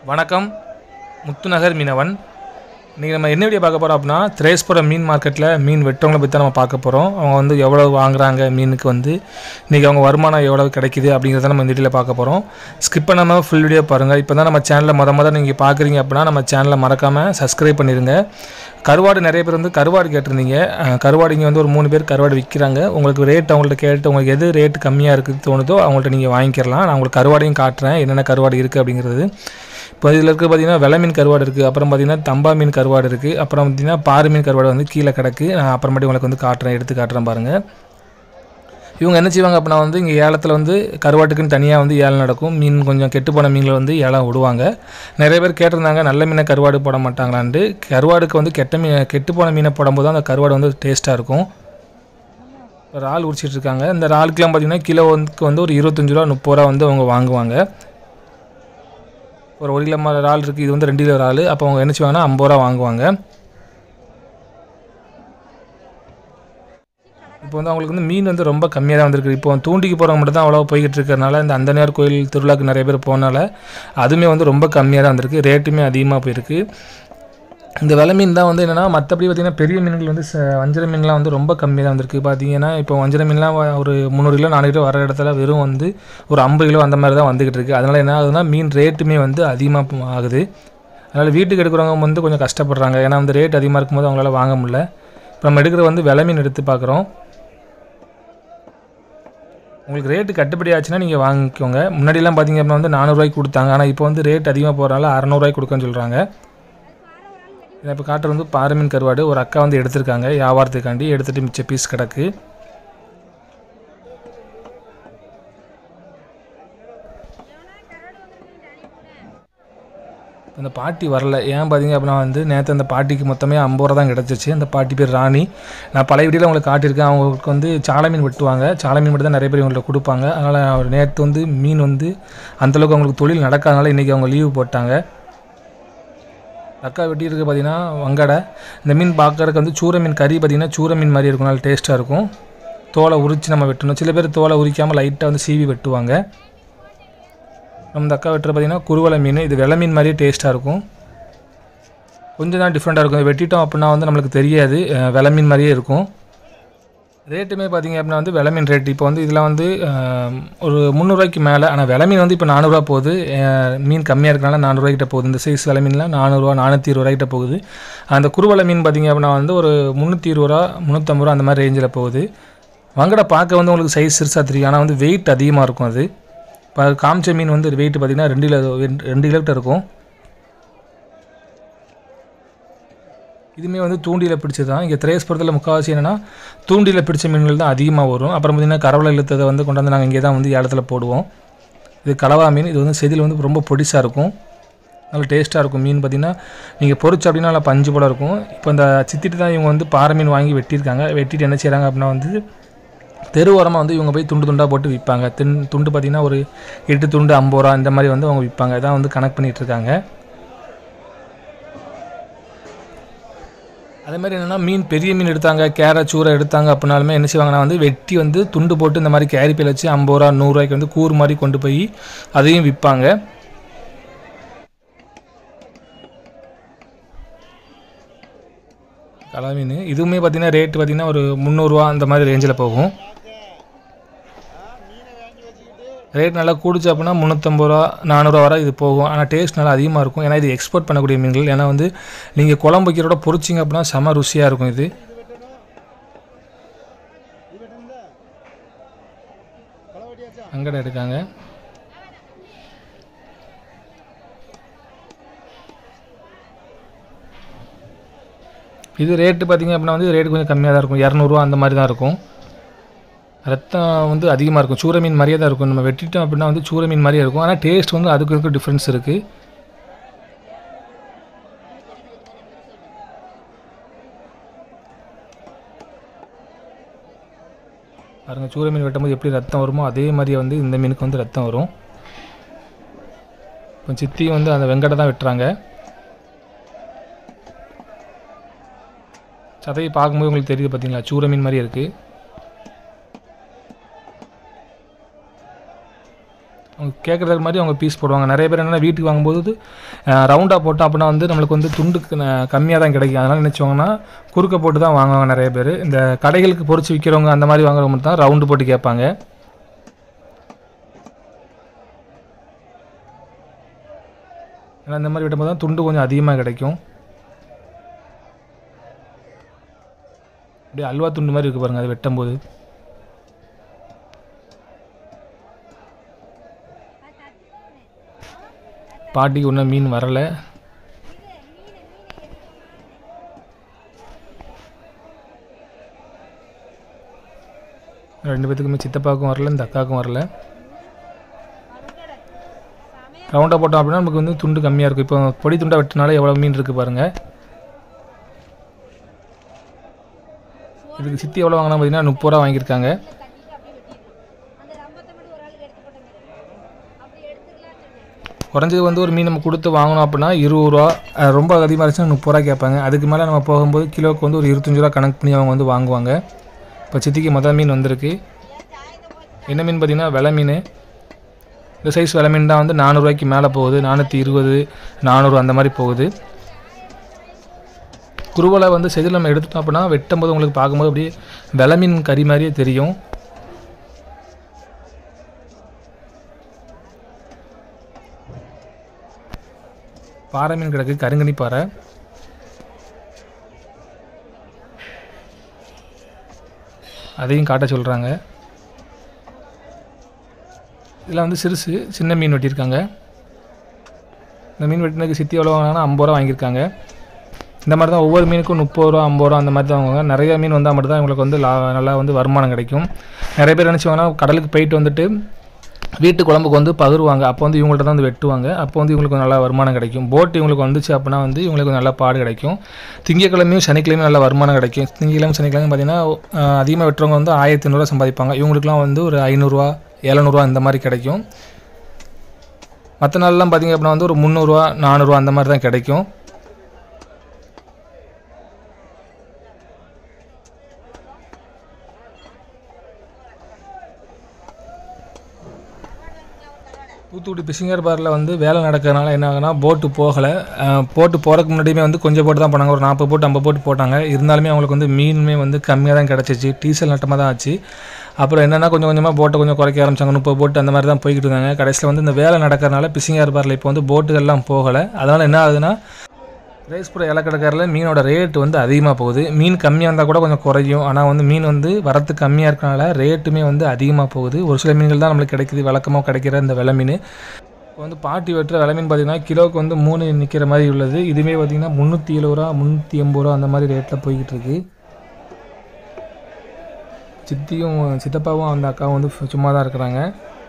வணக்கம் முத்துநகர் மீனவன் இன்றைக்கி நம்ம என்ன வீடியோ பார்க்க போகிறோம் அப்படின்னா திரேஸ்புரம் மீன் மார்க்கெட்டில் மீன் வெட்டவங்களை பற்றி தான் நம்ம பார்க்க போகிறோம் அவங்க வந்து எவ்வளோ வாங்குறாங்க மீனுக்கு வந்து இன்றைக்கி அவங்க வருமானம் எவ்வளோ கிடைக்குது அப்படிங்கிறத நம்ம இந்த வீடியோவில் பார்க்க போகிறோம் ஸ்கிப் பண்ணாமல் ஃபுல் வீடியோ பாருங்கள் இப்போ தான் நம்ம சேனலில் முத முத நீங்கள் பார்க்குறீங்க அப்படின்னா நம்ம சேனலை மறக்காமல் சப்ஸ்கிரைப் பண்ணிடுங்க கருவாடு நிறைய பேர் வந்து கருவாடு கேட்டிருந்தீங்க அஹ், கருவாடு இங்கே வந்து ஒரு மூணு பேர் கருவாடு விற்கிறாங்க உங்களுக்கு ரேட் அவங்கள்ட்ட கேட்டு உங்களுக்கு எது ரேட் கம்மியாக இருக்குது தோணுதோ அவங்கள்ட்ட நீங்கள் வாங்கிக்கிறலாம் நான் உங்களுக்கு கருவாடையும் காட்டுறேன் என்னென்ன கருவாடு இருக்குது அப்படிங்கிறது இப்போ இதில் இருக்க பார்த்தீங்கன்னா வெலை மீன் கருவாடு இருக்குது அப்புறம் பார்த்தீங்கன்னா தம்பா மீன் கருவாடு இருக்குது அப்புறம் பார்த்தீங்கன்னா பாறை மீன் கருவாடு வந்து கீழே கிடக்கு நான் அப்புறமேட்டு உங்களுக்கு வந்து காட்டுறேன் எடுத்து காட்டுறேன் பாருங்கள் இவங்க என்ன செய்வாங்க அப்படின்னா வந்து இங்கே ஏலத்தில் வந்து கருவாட்டுக்குன்னு தனியாக வந்து ஏலம் நடக்கும் மீன் கொஞ்சம் கெட்டு போன மீன்களை வந்து ஏலம் விடுவாங்க நிறைய பேர் கேட்டிருந்தாங்க நல்ல மீனை கருவாடு போட மாட்டாங்களான்ட்டு கருவாடுக்கு வந்து கெட்ட மீன் கெட்டு போன மீனை போடும்போது தான் அந்த கருவாடு வந்து டேஸ்ட்டாக இருக்கும் இப்போ இறால் உரிச்சிட்டு இருக்காங்க இந்த இறாலுக்குலாம் பார்த்தீங்கன்னா கிலோ வந்து வந்து ஒரு இருபத்தஞ்சு ரூபா முப்பது ரூபா வந்து அவங்க வாங்குவாங்க ஒரு ஒரு கிலோ மாதிரி இறால் இருக்குது இது வந்து ரெண்டு கிலோ இறால் அப்போ அவங்க என்ன செய்வாங்கன்னா ஐம்பது ரூபா வாங்குவாங்க இப்போ வந்து அவங்களுக்கு வந்து மீன் வந்து ரொம்ப கம்மியாக தான் வந்திருக்கு இப்போ தூண்டிக்கு போகிறவங்க மட்டும் தான் அவ்வளோ போய்கிட்டு இருக்கிறனால இந்த அந்தனியார் கோயில் திருவிழாக்கு நிறைய பேர் போனால அதுவுமே வந்து ரொம்ப கம்மியாக தான் வந்திருக்கு ரேட்டுமே அதிகமாக போயிருக்கு இந்த வெலை மீன் தான் வந்து என்னென்னா மற்றபடி பார்த்திங்கன்னா பெரிய மீன்கள் வந்து ச- வஞ்சர மீன்லாம் வந்து ரொம்ப கம்மியாக தான் வந்திருக்கு பார்த்தீங்கன்னா இப்போ வஞ்சர மீன்லாம் வ- ஒரு முந்நூறு கிலோ நானூறு கிலோ வர இடத்துல வெறும் வந்து ஒரு ஐம்பது கிலோ அந்த மாதிரி தான் வந்துக்கிட்டு இருக்குது அதனால் என்ன ஆகுதுன்னா மீன் ரேட்டுமே வந்து அதிகமாக ஆகுது அதனால் வீட்டுக்கு எடுக்கிறவங்க வந்து கொஞ்சம் கஷ்டப்படுறாங்க ஏன்னா வந்து ரேட் அதிகமாக இருக்கும்போது அவங்களால வாங்க முடியல இப்போ நம்ம எடுக்கிற வந்து வெலை மீன் எடுத்து பார்க்குறோம் உங்களுக்கு ரேட்டு கட்டுப்படி ஆச்சுன்னா நீங்கள் வாங்கிக்கோங்க முன்னாடிலாம் பார்த்தீங்க அப்படின்னா வந்து நானூறுரூவாய்க்கு கொடுத்தாங்க ஆனால் இப்போ வந்து ரேட் அதிகமாக போகிறனால அறநூறுவாய்க்கு கொடுக்கன்னு சொல்கிறாங்க இதை இப்போ காட்டுறது வந்து பாறை மீன் கருவாடு ஒரு அக்கா வந்து எடுத்திருக்காங்க வியாபாரத்துக்காண்டி எடுத்துகிட்டு மிச்ச பீஸ் கிடக்கு அந்த பாட்டி வரல ஏன் பார்த்தீங்க அப்படின்னா வந்து நேற்று அந்த பாட்டிக்கு மொத்தமே ஐம்பது ரூபா தான் கிடச்சிச்சு அந்த பாட்டி பேர் ராணி நான் பழைய வீடியோவில் உங்களுக்கு காட்டியிருக்கேன் அவங்களுக்கு வந்து சாலை மீன் வெட்டுவாங்க சாலை மீன் மட்டும் தான் நிறைய பேர் இவங்கள்ட்ட கொடுப்பாங்க அதனால் அவர் நேற்று வந்து மீன் வந்து அந்தளவுக்கு அவங்களுக்கு தொழில் நடக்காதனால இன்றைக்கி அவங்க லீவு போட்டாங்க அக்கா வெட்டி இருக்கு பார்த்தீங்கன்னா வங்கடை இந்த மீன் பார்க்கறதுக்கு வந்து சூர மீன் கறி பார்த்தீங்கன்னா சூர மீன் மாதிரி இருக்கும் நல்லா டேஸ்ட்டாக இருக்கும் தோலை உரித்து நம்ம வெட்டணும் சில பேர் தோலை உரிக்காமல் லைட்டாக வந்து சீவி வெட்டுவாங்க நம்ம இந்த அக்கா வெட்டுற பார்த்தீங்கன்னா குருவலை மீன் இது வெள்ளை மீன் மாதிரியே டேஸ்ட்டாக இருக்கும் கொஞ்சம் தான் டிஃப்ரெண்ட்டாக இருக்கும் இதை வெட்டிட்டோம் அப்படின்னா வந்து நம்மளுக்கு தெரியாது அஹ் வெள்ளை மீன் மாதிரியே இருக்கும் ரேட்டுமே பார்த்தீங்க அப்படின்னா வந்து வெலை மீன் ரேட் இப்போ வந்து இதில் வந்து அஹ், ஒரு முந்நூறுரூவாய்க்கு மேலே ஆனால் வெலை மீன் வந்து இப்போ நானூறுரூவா போகுது அஹ், மீன் கம்மியாக இருக்கனால நானூறுரூவாய்க்கிட்ட போகுது இந்த சைஸ் வெலை மீன்லாம் நானூறுரூவா நானூற்றி இருபது ரூபாய்க்கிட்ட போகுது அந்த குருவலை மீன் பார்த்தீங்க அப்படின்னா வந்து ஒரு முந்நூற்றி இருபது ரூபா முந்நூற்றம்பது ரூபா அந்த மாதிரி ரேஞ்சில் போகுது வங்கடை பார்க்க வந்து உங்களுக்கு சைஸ் சிறுசாக தெரியும் ஆனால் வந்து வெயிட் அதிகமாக இருக்கும் அது இப்போ காமிச்ச மீன் வந்து வெயிட் பார்த்தீங்கன்னா ரெண்டு கிலோ ரெண்டு கிலோ கிட்ட இருக்கும் இதுவுமே வந்து தூண்டியில் பிடிச்சது தான் இங்கே திரேஸ்புரத்தில் முக்கால்வாசி என்னென்னா தூண்டியில் பிடிச்ச மீன்கள் தான் அதிகமாக வரும் அப்புறம் பார்த்திங்கன்னா கரவலை இழுத்ததை வந்து கொண்டாந்து நாங்கள் இங்கே தான் வந்து ஏலத்தில் போடுவோம் இது கலவா மீன் இது வந்து செதில் வந்து ரொம்ப பொடிசாக இருக்கும் நல்லா டேஸ்ட்டாக இருக்கும் மீன் பார்த்திங்கன்னா நீங்கள் பொரிச்சு அப்படின்னா நல்லா பஞ்சு போல இருக்கும் இப்போ இந்த சித்திட்டு தான் இவங்க வந்து பாறை மீன் வாங்கி வெட்டியிருக்காங்க வெட்டிட்டு என்ன செய்கிறாங்க அப்படின்னா வந்து தெரு ஓரமாக வந்து இவங்க போய் துண்டு துண்டாக போட்டு விற்பாங்க தின் துண்டு பார்த்திங்கன்னா ஒரு எட்டு துண்டு ஐம்பது ரூபா இந்த மாதிரி வந்து அவங்க விற்பாங்க இதான் வந்து கணக்கு பண்ணிகிட்டு இருக்காங்க அதே மாதிரி என்னென்னா மீன் பெரிய மீன் எடுத்தாங்க கேரை சூரை எடுத்தாங்க அப்படின்னாலுமே என்ன செய்வாங்கன்னா வந்து வெட்டி வந்து துண்டு போட்டு இந்த மாதிரி கேரி பையில் வச்சு ஐம்பது ரூபா நூறுரூவாய்க்கு வந்து கூறு மாதிரி கொண்டு போய் அதையும் விற்பாங்க கலா மீன் இதுவுமே பார்த்தீங்கன்னா ரேட்டு பார்த்தீங்கன்னா ஒரு முந்நூறுரூவா அந்த மாதிரி ரேஞ்சில் போகும் ரேட் நல்லா கூடுச்சு அப்படின்னா முந்நூற்றம்பது ரூபா நானூறுரூவா வரை இது போகும் ஆனால் டேஸ்ட் நல்லா அதிகமாக இருக்கும் ஏன்னா இது எக்ஸ்போர்ட் பண்ணக்கூடிய மீன்கள் ஏன்னா வந்து நீங்கள் குழம்பு வைக்கிறோட பொரிச்சிங்க அப்படின்னா செம ருசியாக இருக்கும் இது அங்கடை இருக்காங்க இது ரேட்டு பார்த்தீங்க அப்படின்னா வந்து ரேட்டு கொஞ்சம் கம்மியாக தான் இருக்கும் இரநூறுவா அந்த மாதிரி தான் இருக்கும் ரத்தம் வந்து அதிகமாக இருக்கும் சூர மீன் மாதிரியே தான் இருக்கும் நம்ம வெட்டிட்டோம் அப்படின்னா வந்து சூர மீன் மாதிரியே இருக்கும் ஆனால் டேஸ்ட் வந்து அதுக்கு இருக்க டிஃப்ரென்ஸ் இருக்குது பாருங்கள் சூர மீன் வெட்டும்போது எப்படி ரத்தம் வருமோ அதே மாதிரியே வந்து இந்த மீனுக்கு வந்து ரத்தம் வரும் இப்போ சித்தி வந்து அந்த வெங்கடை தான் வெட்டுறாங்க சதையை பார்க்கும்போது உங்களுக்கு தெரியுது பார்த்தீங்களா சூர மீன் மாதிரி இருக்குது அவங்க கேட்குறது மாதிரி அவங்க பீஸ் போடுவாங்க நிறைய பேர் என்னென்னா வீட்டுக்கு வாங்கும்போது ரவுண்டாக போட்டோம் அப்படின்னா வந்து நம்மளுக்கு வந்து துண்டு கம்மியாக தான் கிடைக்கும் அதனால் நினச்சவங்கன்னா குறுக்க போட்டு தான் வாங்குவாங்க நிறைய பேர் இந்த கடைகளுக்கு பொறிச்சு விற்கிறவங்க அந்த மாதிரி வாங்குறவங்க மட்டும் தான் ரவுண்டு போட்டு கேட்பாங்க ஏன்னா இந்த மாதிரி விடும்போது தான் துண்டு கொஞ்சம் அதிகமாக கிடைக்கும் அப்படியே அல்வா துண்டு மாதிரி இருக்கு பாருங்க அது வெட்டும்போது பாட்டிக்கு ஒன்றும் மீன் வரலை ரெண்டு பேத்துக்குமே சித்தப்பாவுக்கும் வரல இந்த அக்காவுக்கும் வரல ரவுண்டாக போட்டோம் அப்படின்னா நமக்கு வந்து துண்டு கம்மியாக இருக்கும் இப்போ பொடி துண்டாக வெட்டினாலே எவ்வளோ மீன் இருக்குது பாருங்கள் இதுக்கு சித்தி எவ்வளோ வாங்கினா பார்த்தீங்கன்னா முப்பது ரூபா வாங்கியிருக்காங்க அந்த ரம்பத்தை மட்டும் ஒரு ஆளுக்கு எடுத்து போட்டேன் அப்படி எடுத்துக்கலாம்னு சொன்னேன் குறைஞ்சது வந்து ஒரு மீன் நம்ம கொடுத்து வாங்கணும் அப்படின்னா இருபது ரூபா அஹ் ரொம்ப அதிகமாக இருந்துச்சுன்னா முப்பது ரூபா கேட்பாங்க அதுக்கு மேலே நம்ம போகும்போது கிலோவுக்கு வந்து ஒரு இருபத்தஞ்சு ரூபா கணக்கு பண்ணி அவங்க வந்து வாங்குவாங்க இப்போ சித்திக்கு மொதல் மீன் வந்திருக்கு என்ன மீன் பார்த்தீங்கன்னா வெலை மீன் இந்த சைஸ் வெலை மீன் தான் வந்து நானூறுரூவாய்க்கு மேலே போகுது நானூற்றி இருபது நானூறு அந்த மாதிரி போகுது குருவலை வந்து செதில் நம்ம எடுத்துட்டோம் அப்படின்னா வெட்டும்போது உங்களுக்கு பார்க்கும்போது அப்படியே வெலை மீன் கறி மாதிரியே தெரியும் பாறை மீன் கிடக்கு கருங்கனி பாறை அதையும் காட்ட சொல்கிறாங்க இதில் வந்து சிறுசு சின்ன மீன் வெட்டியிருக்காங்க இந்த மீன் வெட்டினதுக்கு சித்தி எவ்வளோ வாங்கினா ஐம்பது ரூபா வாங்கியிருக்காங்க இந்த மாதிரி தான் ஒவ்வொரு மீனுக்கும் முப்பது ரூபா ஐம்பது ரூபா அந்த மாதிரி தான் வாங்குவாங்க நிறைய மீன் வந்தால் மட்டும் தான் இவங்களுக்கு வந்து லா நல்லா வந்து வருமானம் கிடைக்கும் நிறைய பேர் நினச்சிவாங்கன்னா கடலுக்கு போயிட்டு வந்துட்டு வீட்டு குழம்புக்கு வந்து பகிர்வாங்க அப்போ வந்து இவங்கள்ட்ட தான் வந்து வெட்டுவாங்க அப்போ வந்து இவங்களுக்கு நல்லா வருமானம் கிடைக்கும் போட் இவங்களுக்கு வந்துச்சு அப்படின்னா வந்து இவங்களுக்கு நல்ல பாடு கிடைக்கும் திங்கக்கிழமையும் சனிக்கிழமையும் நல்ல வருமானம் கிடைக்கும் திங்கக்கிழமை சனிக்கிழமை பார்த்தீங்கன்னா அதிகமாக வெட்டுறவங்க வந்து ஆயிரத்தி ஐநூறுரூவா சம்பாதிப்பாங்க இவங்களுக்குலாம் வந்து ஒரு ஐநூறுரூவா எழுநூறுவா இந்த மாதிரி கிடைக்கும் மற்ற நாள்லாம் பார்த்தீங்க அப்படின்னா வந்து ஒரு முந்நூறுரூவா நானூறுரூவா அந்த மாதிரி தான் கிடைக்கும் தூத்துக்குடி பிசிங்கர் பாரில் வந்து வேலை நடக்கிறதுனால என்ன ஆகுனா போட்டு போகலை போட்டு போகிறதுக்கு முன்னாடியுமே வந்து கொஞ்சம் போட்டு தான் போனாங்க ஒரு நாற்பது போட்டு ஐம்பது போட்டு போட்டாங்க இருந்தாலுமே அவங்களுக்கு வந்து மீனுமே வந்து கம்மியாக தான் கிடச்சிச்சு டீசல் நட்டமாக தான் ஆச்சு அப்புறம் என்னென்னா கொஞ்சம் கொஞ்சமாக போட்டை கொஞ்சம் குறைக்க ஆரம்பிச்சாங்க முப்பது போட்டு அந்த மாதிரி தான் போய்கிட்டு இருந்தாங்க கடைசியில் வந்து இந்த வேலை நடக்கிறதுனால பிசிங்கர் பாரில் இப்போ வந்து போட்டுகள்லாம் போகலை அதனால் என்ன ஆகுதுன்னா ரேஸ்புர இலக்கடக்காரில் மீனோட ரேட் வந்து அதிகமாக போகுது மீன் கம்மியாக இருந்தால் கூட கொஞ்சம் குறையும் ஆனால் வந்து மீன் வந்து வரத்து கம்மியாக இருக்கனால ரேட்டுமே வந்து அதிகமாக போகுது ஒரு சில மீன்கள் தான் நம்மளுக்கு கிடைக்குது வழக்கமாக கிடைக்கிற இந்த வெலை மீன் இப்போ வந்து பாட்டி வெட்டுற வெலை மீன் பார்த்திங்கன்னா கிலோவுக்கு வந்து மூணு நிற்கிற மாதிரி உள்ளது இதுவே பார்த்திங்கன்னா முந்நூற்றி எழுபது ரூபா முந்நூற்றி எண்பது ரூபா அந்த மாதிரி ரேட்டில் போய்கிட்டு இருக்கு சித்தியும் சித்தப்பாவும் அந்த அக்காவும் வந்து சும்மா தான் இருக்கிறாங்க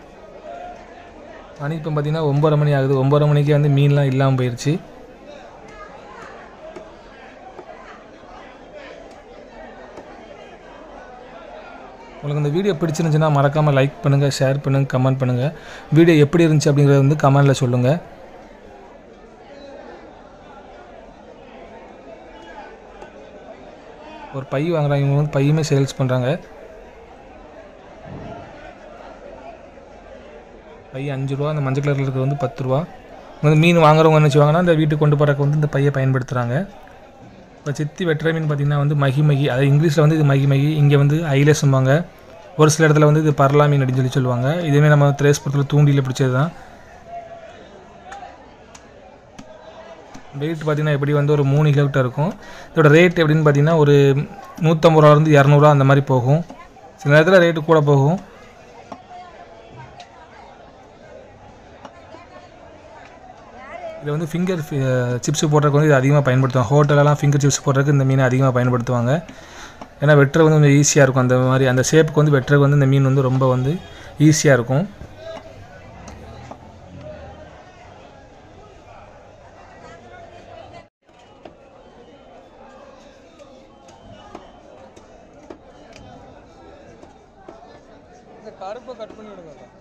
மணி இப்போ பார்த்திங்கன்னா ஒம்பரை மணி ஆகுது ஒம்பரை மணிக்கே வந்து மீன்லாம் இல்லாமல் போயிடுச்சு உங்களுக்கு இந்த வீடியோ பிடிச்சிருந்துச்சுன்னா மறக்காமல் லைக் பண்ணுங்கள் ஷேர் பண்ணுங்கள் கமெண்ட் பண்ணுங்கள் வீடியோ எப்படி இருந்துச்சு அப்படிங்கிறத வந்து கமெண்டில் சொல்லுங்கள் ஒரு பை வாங்குறாங்க இவங்க வந்து பையுமே சேல்ஸ் பண்ணுறாங்க பை அஞ்சு ரூபா அந்த மஞ்சள் கலரில் இருக்கிறது வந்து பத்து ரூபா வந்து மீன் வாங்குறவங்க என்ன செய்வாங்கன்னா இந்த வீட்டுக்கு கொண்டு போகிறக்கு வந்து இந்த பையை பயன்படுத்துகிறாங்க இப்போ சித்தி வெட்டுற மீன் பார்த்திங்கன்னா வந்து மகி மகி அதாவது இங்கிலீஷில் வந்து இது மகி மகி இங்கே வந்து ஐலஸும்பாங்க ஒரு சில இடத்துல வந்து இது பரலா மீன் அப்படின்னு சொல்லி சொல்லுவாங்க இதுவுமே நம்ம திரேஸ்புரத்தில் தூண்டியில் பிடிச்சது தான் வெயிட் பார்த்திங்கன்னா எப்படி வந்து ஒரு மூணு கிலோமீட்டர் இருக்கும் இதோட ரேட் எப்படின்னு பார்த்தீங்கன்னா ஒரு நூற்றம்பது ரூபாலேருந்து இரநூறுவா அந்த மாதிரி போகும் சில நேரத்தில் ரேட்டு கூட போகும் இதில் வந்து ஃபிங்கர் சிப்ஸ் போடுறதுக்கு வந்து இது அதிகமாக பயன்படுத்துவாங்க ஹோட்டலெல்லாம் ஃபிங்கர் சிப்ஸ் போடுறதுக்கு இந்த மீனை அதிகமாக பயன்படுத்துவாங்க ஏன்னா வெட்டுறது வந்து கொஞ்சம் ஈஸியாக இருக்கும் அந்த மாதிரி அந்த ஷேப்புக்கு வந்து வெட்டுறதுக்கு வந்து இந்த மீன் வந்து ரொம்ப வந்து ஈஸியாக இருக்கும் இந்த கருப்பை கட் பண்ணி விடுங்க